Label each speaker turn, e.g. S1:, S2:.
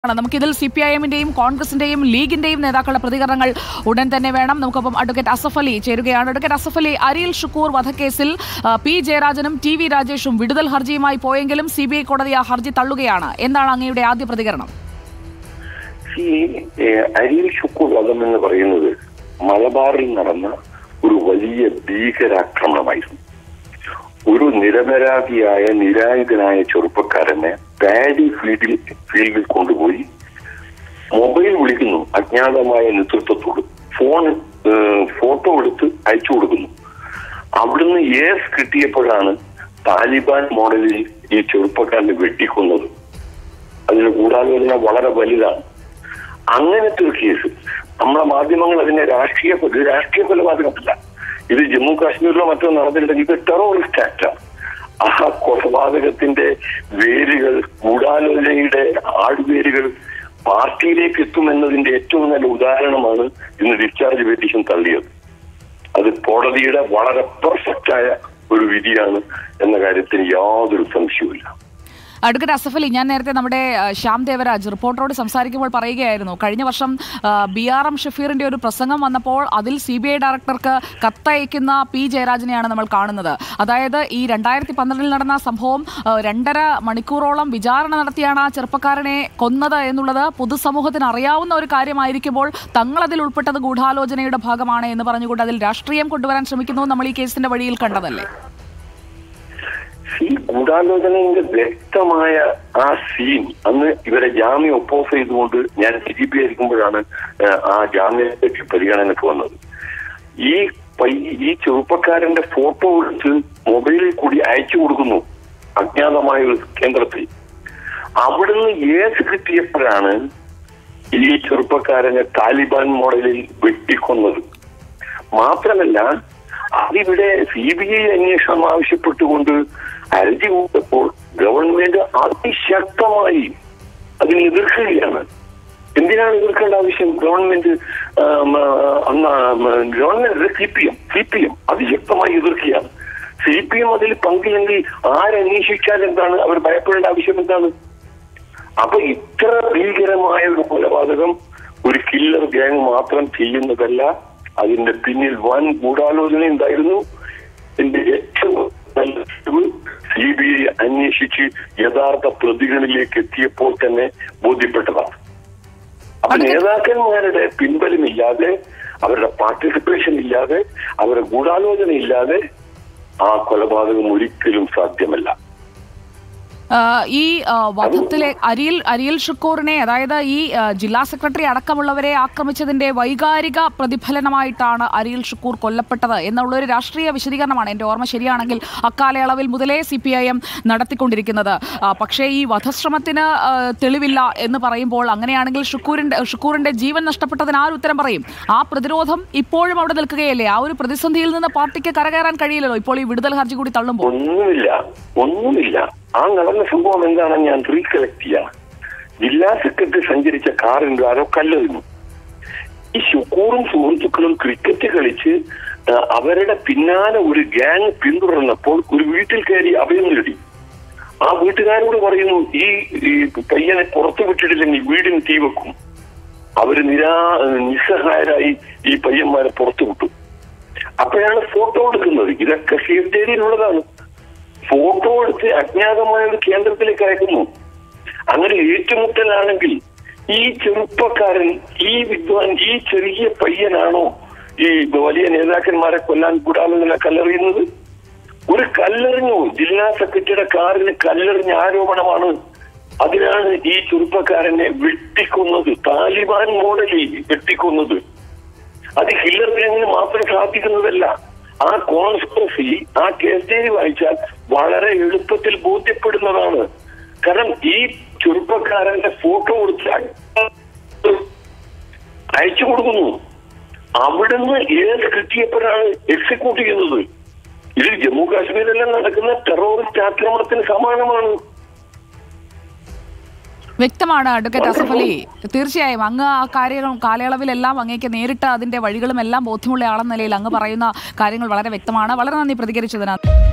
S1: ആണ് നമുക്കിതിൽ C P I എമ്മിന്റെയും കോൺഗ്രസിന്റെയും ലീഗിന്റെയും നേതാക്കളുടെ പ്രതികരണങ്ങൾ ഉടൻ തന്നെ വേണം നമുക്കൊപ്പം അഡ്വക്കേറ്റ് അസഫ് അലി ചേരുകയാണ് അഡ്വക്കേറ്റ് അസഫ് അലി അരിൽ ഷുക്കൂർ വധക്കേസിൽ ആ, പി ജയരാജനും ടി വി രാജേഷും വിടുതൽ ഹർജിയുമായി പോയെങ്കിലും സി ബി ഐ കോടതി ആ ഹർജി തള്ളുകയാണ് എന്താണ് അങ്ങയുടെ ആദ്യ പ്രതികരണം
S2: ഈ ഏഹ്, അരിയിൽ ശുക്കൂർ വധം എന്ന് പറയുന്നത് മലബാറിൽ നടന്ന ഒരു വലിയ ഭീകരാക്രമണമായിരുന്നു ഒരു നിരപരാധിയായ നിരായുധനായ ചെറുപ്പക്കാരനെ പാഡി ഫീൽഡിൽ ഫീൽഡിൽ കൊണ്ടുപോയി മൊബൈൽ വിളിക്കുന്നു അജ്ഞാതമായ നേതൃത്വത്തോട് ഫോൺ ഏഹ്, ഫോട്ടോ എടുത്ത് അയച്ചു കൊടുക്കുന്നു അവിടുന്ന് ഏസ് കിട്ടിയപ്പോഴാണ് താലിബാൻ മോഡലിൽ ഈ ചെറുപ്പക്കാരനെ വെട്ടിക്കൊന്നത് അതിന് ഗൂഢാലോചന വളരെ വലുതാണ് അങ്ങനത്തെ ഒരു കേസ് നമ്മളെ മാധ്യമങ്ങൾ അതിനെ രാഷ്ട്രീയ ഇത് രാഷ്ട്രീയ കൊലപാതകമല്ല ഇത് ജമ്മു കാശ്മീരിലോ മറ്റോ നടന്നിട്ടുണ്ടെങ്കിൽ ഇത് ടെററിസ്റ്റ് ആക്ടാണ് ആ കൊലപാതകത്തിന്റെ വേരുകൾ ഗൂഢാലോചനയുടെ ആടുവേരുകൾ പാർട്ടിയിലേക്ക് എത്തുമെന്നതിന്റെ ഏറ്റവും നല്ല ഉദാഹരണമാണ് ഇന്ന് ഡിസ്ചാർജ് പെറ്റീഷൻ തള്ളിയത് അത് കോടതിയുടെ വളരെ പെർഫെക്റ്റ് ആയ ഒരു വിധിയാണ് എന്ന കാര്യത്തിന് യാതൊരു സംശയവുമില്ല
S1: അഡ്വക്കേറ്റ് അസഫ് അലി ഞാൻ നേരത്തെ നമ്മുടെ ആ, ശ്യാം ദേവരാജ് റിപ്പോർട്ടറോട് സംസാരിക്കുമ്പോൾ പറയുകയായിരുന്നു കഴിഞ്ഞ വർഷം ബി ആർ എം ഷഫീറിന്റെ ഒരു പ്രസംഗം വന്നപ്പോൾ അതിൽ സി ബി ഐ ഡയറക്ടർക്ക് കത്തയക്കുന്ന പി ജയരാജനെയാണ് നമ്മൾ കാണുന്നത് അതായത് ഈ രണ്ടായിരത്തി പന്ത്രണ്ടിൽ നടന്ന സംഭവം ആ, രണ്ടര മണിക്കൂറോളം വിചാരണ നടത്തിയാണ് ആ ചെറുപ്പക്കാരനെ കൊന്നത് എന്നുള്ളത് പൊതുസമൂഹത്തിന് അറിയാവുന്ന ഒരു കാര്യമായിരിക്കുമ്പോൾ തങ്ങൾ അതിൽ ഉൾപ്പെട്ടത് ഗൂഢാലോചനയുടെ ഭാഗമാണ് എന്ന് പറഞ്ഞുകൊണ്ട് അതിൽ രാഷ്ട്രീയം കൊണ്ടുവരാൻ ശ്രമിക്കുന്നു നമ്മൾ ഈ കേസിന്റെ വഴിയിൽ കണ്ടതല്ലേ
S2: ഈ ഗൂഢാലോചനയുടെ വ്യക്തമായ ആ സീൻ അന്ന് ഇവരെ ജാമ്യം ഒപ്പോസ് ചെയ്തുകൊണ്ട് ഞാൻ ഡി ജി പി ആയിരിക്കുമ്പോഴാണ് ഏഹ്, ആ ജാമ്യത്തെപ്പറ്റി പരിഗണനയ്ക്ക് വന്നത് ഈ പയ്യ- ഈ ചെറുപ്പക്കാരന്റെ ഫോട്ടോ എടുത്ത് മൊബൈലിൽ കൂടി അയച്ചു കൊടുക്കുന്നു അജ്ഞാതമായ ഒരു കേന്ദ്രത്തിൽ അവിടുന്ന് ഏസ് കിട്ടിയപ്പോഴാണ് ഈ ചെറുപ്പക്കാരനെ താലിബാൻ മോഡലിൽ വെട്ടിക്കൊന്നത് മാത്രമല്ല അതിവിടെ സി ബി ഐ അന്വേഷണം ആവശ്യപ്പെട്ടുകൊണ്ട് ഹർജി കൊടുത്തപ്പോൾ ഗവൺമെന്റ് അതിശക്തമായി അതിനെ എതിർക്കുകയാണ് എന്തിനാണ് എതിർക്കേണ്ട ആവശ്യം ഗവൺമെന്റ് ആം, ആ, അന്ന് government C P M C P M അതിശക്തമായി എതിർക്കുകയാണ് സി പി എം അതിൽ പങ്കില്ലെങ്കിൽ ആരന്വേഷിച്ചാൽ എന്താണ് അവർ ഭയപ്പെടേണ്ട ആവശ്യം എന്താണ് അപ്പൊ ഇത്ര ഭീകരമായ ഒരു കൊലപാതകം ഒരു കില്ലർ ഗ്യാങ് മാത്രം ചെയ്യുന്നതല്ല അതിന്റെ പിന്നിൽ വൻ ഗൂഢാലോചന ഉണ്ടായിരുന്നു എന്റെ ഏറ്റവും നല്ല സി ബി ഐ അന്വേഷിച്ച് യഥാർത്ഥ പ്രതികളിലേക്ക് എത്തിയപ്പോൾ തന്നെ ബോധ്യപ്പെട്ടതാണ് അപ്പൊ നേതാക്കന്മാരുടെ പിൻബലമില്ലാതെ അവരുടെ പാർട്ടിസിപ്പേഷൻ ഇല്ലാതെ അവരുടെ ഗൂഢാലോചന ഇല്ലാതെ ആ കൊലപാതകം ഒരിക്കലും സാധ്യമല്ല
S1: ആ, ഈ ആ, വധത്തിലെ അരിയിൽ അരിയിൽ ഷുക്കൂറിനെ അതായത് ഈ ആ, ജില്ലാ സെക്രട്ടറി അടക്കമുള്ളവരെ ആക്രമിച്ചതിന്റെ വൈകാരിക പ്രതിഫലനമായിട്ടാണ് അരിയിൽ ഷുക്കൂർ കൊല്ലപ്പെട്ടത് എന്നുള്ളൊരു രാഷ്ട്രീയ വിശദീകരണമാണ് എൻ്റെ ഓർമ്മ ശരിയാണെങ്കിൽ അക്കാലയളവിൽ മുതലേ സി പി ഐ എം നടത്തിക്കൊണ്ടിരിക്കുന്നത് ആ, പക്ഷേ ഈ വധശ്രമത്തിന് ആ, തെളിവില്ല എന്ന് പറയുമ്പോൾ അങ്ങനെയാണെങ്കിൽ ഷുക്കൂറിന്റെ ഷുക്കൂറിന്റെ ജീവൻ നഷ്ടപ്പെട്ടതിന് ആര് ഉത്തരം പറയും ആ പ്രതിരോധം ഇപ്പോഴും അവിടെ നിൽക്കുകയല്ലേ ആ ഒരു പ്രതിസന്ധിയിൽ നിന്ന് പാർട്ടിക്ക് കരകയറാൻ കഴിയില്ലല്ലോ ഇപ്പോൾ ഈ വിടുതൽ ഹർജി കൂടി തള്ളുമ്പോൾ
S2: ഒന്നുമില്ല ഒന്നുമില്ല ആ നടന്ന സംഭവം എന്താണെന്ന് ഞാൻ റീകളക്ട് ചെയ്യാം ജില്ലാ സെക്രട്ടറി സഞ്ചരിച്ച കാറിന്റെ ആരോ കല്ലെറിഞ്ഞു ഈ ശുക്കൂറും സുഹൃത്തുക്കളും ക്രിക്കറ്റ് കളിച്ച് ആ, അവരുടെ പിന്നാലെ ഒരു ഗ്യാങ് പിന്തുടർന്നപ്പോൾ ഒരു വീട്ടിൽ കയറി അഭയം നേടി ആ വീട്ടുകാരോട് പറയുന്നു ഈ ഈ പയ്യനെ പുറത്തു വിട്ടിട്ടില്ലെങ്കിൽ വീടിന് തീ വെക്കും അവര് നിരാ നിസ്സഹായരായി ഈ പയ്യന്മാരെ പുറത്തു വിട്ടു അപ്പോഴാണ് ഫോട്ടോ എടുക്കുന്നത് ഇതൊക്കെ സീർത്തേരിയിലുള്ളതാണ് ഫോട്ടോ എടുത്ത് അജ്ഞാതമായ ഒരു കേന്ദ്രത്തിലേക്ക് അയക്കുന്നു അങ്ങനെ ഏറ്റുമുട്ടലാണെങ്കിൽ ഈ ചെറുപ്പക്കാരൻ ഈ വിദ്വാൻ ഈ ചെറിയ പയ്യനാണോ ഈ വലിയ നേതാക്കന്മാരെ കൊല്ലാൻ കൂടാതെ കല്ലെറിയുന്നത് ഒരു കല്ലെറിഞ്ഞു ജില്ലാ സെക്രട്ടറിയുടെ കാറിന് കല്ലെറിഞ്ഞ ആരോപണമാണ് അതിനാണ് ഈ ചെറുപ്പക്കാരനെ വെട്ടിക്കൊന്നത് താലിബാൻ മോഡലിൽ വെട്ടിക്കൊന്നത് അത് ഹില്ലർ ഗ്യാങ്ങിന് മാത്രം സാധിക്കുന്നതല്ല ആ കോൺസ്പിറസി ആ കേസ് ഡയറി വായിച്ചാൽ വളരെ എളുപ്പത്തിൽ ബോധ്യപ്പെടുന്നതാണ് കാരണം ഈ ചെറുപ്പക്കാരന്റെ ഫോട്ടോ കൊടുത്ത് അയച്ചു കൊടുക്കുന്നു അവിടുന്ന് ഏത് കിട്ടിയപ്പോഴാണ് എക്സിക്യൂട്ട് ചെയ്യുന്നത് ഇത് ജമ്മു കാശ്മീരിലെല്ലാം നടക്കുന്ന ടെററിസ്റ്റ് ആക്രമണത്തിന് സമാനമാണ്
S1: വ്യക്തമാണ് അഡ്വക്കേറ്റ് അസഫ് അലി തീർച്ചയായും അങ്ങ് ആ കാര്യങ്ങളും കാലയളവിലെല്ലാം അങ്ങേക്ക് നേരിട്ട് അതിന്റെ വഴികളും എല്ലാം ബോധ്യമുള്ള ആളെന്ന നിലയിൽ അങ്ങ് പറയുന്ന കാര്യങ്ങൾ വളരെ വ്യക്തമാണ് വളരെ നന്ദി പ്രതികരിച്ചതിന്